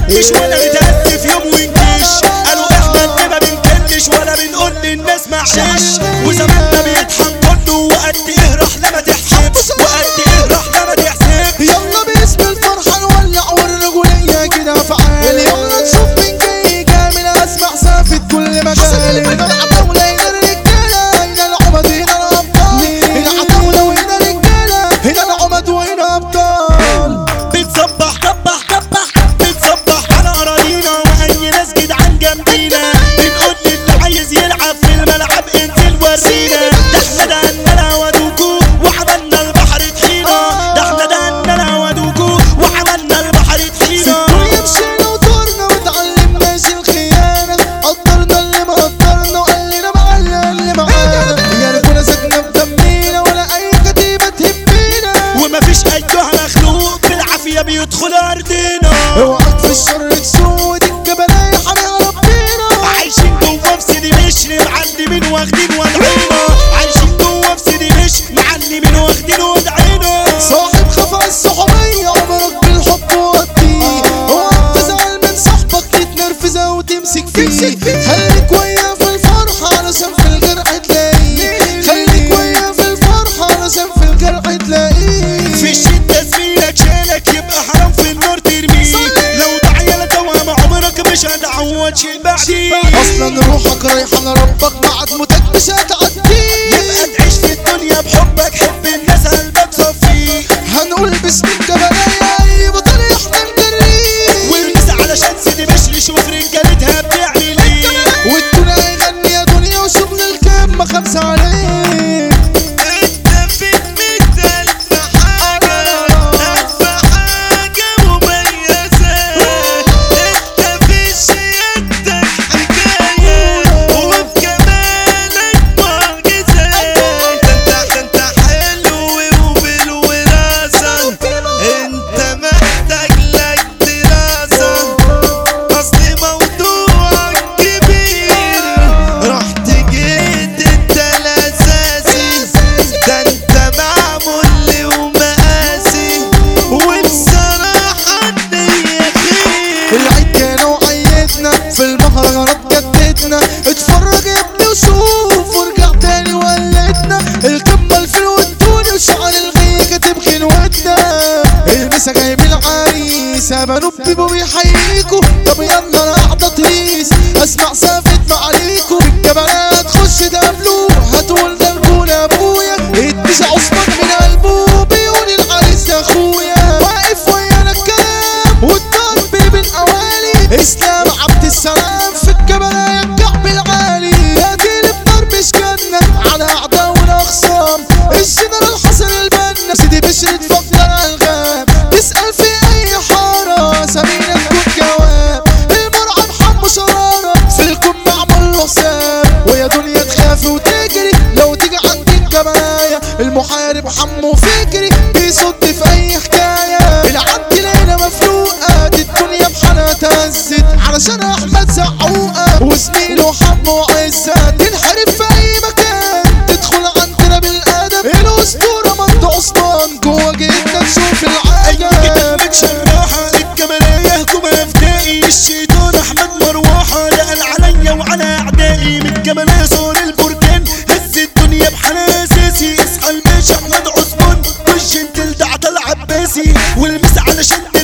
بنكش ولا نتأسف يوم ونكش قالوا احنا اللي ما بنكلش ولا بنقول للناس معلش وزماننا بيضحك كله وقد ايه رحلة ما تحسبش وقد ايه رحلة ما تحسبش يلا باسم الفرحة نولع والرجولية كده فعال يلا نشوف مين جاي كامل اسمع سافة كل مجال هنا العتاولة هنا الرجالة هنا العمد هنا الأبطال هنا العتاولة وهنا الرجالة هنا العمد وهنا أبطال بتصبح كبح كبح بتصبح على اراضينا واي ناس جدعان جنبينا بنقول للي عايز يلعب في الملعب انزل ورينا ده احنا دهنا ودوكو وعملنا البحر طحينه ده احنا دهنا ودوكو وعملنا البحر طحينه الدنيا مشينا ودورنا وتعلمناش الخيانة قدرنا اللي ما قدرنا وقال لنا معانا اللي معانا يا رجولة ساكنة في دمينا ولا أي كتيبة تهمينا ومفيش ايها مخلوق بالعافيه بيدخل ارضنا اوعك في الشر تسود الجبلاية حاميها ربنا عايشين جوه في سيدي مشر معلمين واخدين وضعينا عايشين جوه في سيدي مشر معلمين واخدين وضعينا صاحب خفا الصحوبية عمرك بالحب وقتي اوعك تزعل من صاحبك تتنرفز او تمسك فيه خليك وياه في الفرحة علشان في الجرح تلاقيه خليك وياه في الفرحة علشان في الجرح تلاقيه في الشدة زميلك شالك يبقى حرام في النار ترميه لو تعيلة توام عمرك مش هتعوض شي بعديه اصلا روحك رايحة لربك بعد موتك مش هتعديه يبقى تعيش في الدنيا بحبك حب الناس قلبك صفيه هنقول باسم الجبلاية اي بطل يحلم جريه والناس علشان سيدي بشر شوف رجالتها بتعمل ايه والدنيا يغني يا دنيا وشغل الكام خمسة عليه انت فيك مئة ألف حاجة ألف حاجة مميزة انت في شياكتك حكاية وفي جمالك معجزة انت انت حلو وبالوراثة انت محتاج لك دراسة اصل موضوعك كبير رحت جيت انت الاساسي ده انت معمول لي ومقاسي وبصراحة النية خير العيد كان وعيدنا في المهرجانات جددنا اتفرج يا ابني وشوف وارجع تاني وقلدنا القمة الفيل والدوني وشعر الغية كاتب خلوتنا المسا جايب العريس ابانو بيبو بيحييكوا طب يلا انا قاعدة تهيس اسمع سافت معاليكوا الجبلات خش تقابلوه هتقول ده الجول يا ابويا اتجا عثمان من قلبه بيقول العريس يا اخويا واقف ويانا الكلام والضرب بالاوالي اسلام عبد السلام في الجبلاية الكعب العالي هاتيلي بضرب شكنا على اعداء اخصام الجنرال حسن البنا سيدي بشر تفضل الغاب تسأل في اي حارة سمينا تكون جواب المرعب حمو شرارة في الكون معمول له حساب ويا دنيا تخاف وتجري لو تيجي عند الجبلاية المحارب حمو فكري بيصد في اي حكاية العد ليلة مفلوقة دي الدنيا بحالها تهزت علشان احمد زعوقة وزميله حمو عزت تنحرف في اي مكان تدخل عندنا بالادب الاسطورة مند عثمان جوه جيتنا تشوف العجب ايدك متشرحة الجمالية هجوم افتائي الشيطان احمد مروحة لقل عليا وعلى اعدائي من الجمالية صار البركان هز الدنيا بحلا اساسي اصحى الباشا احمد عثمان وش انت الدعت العباسي والمس علشان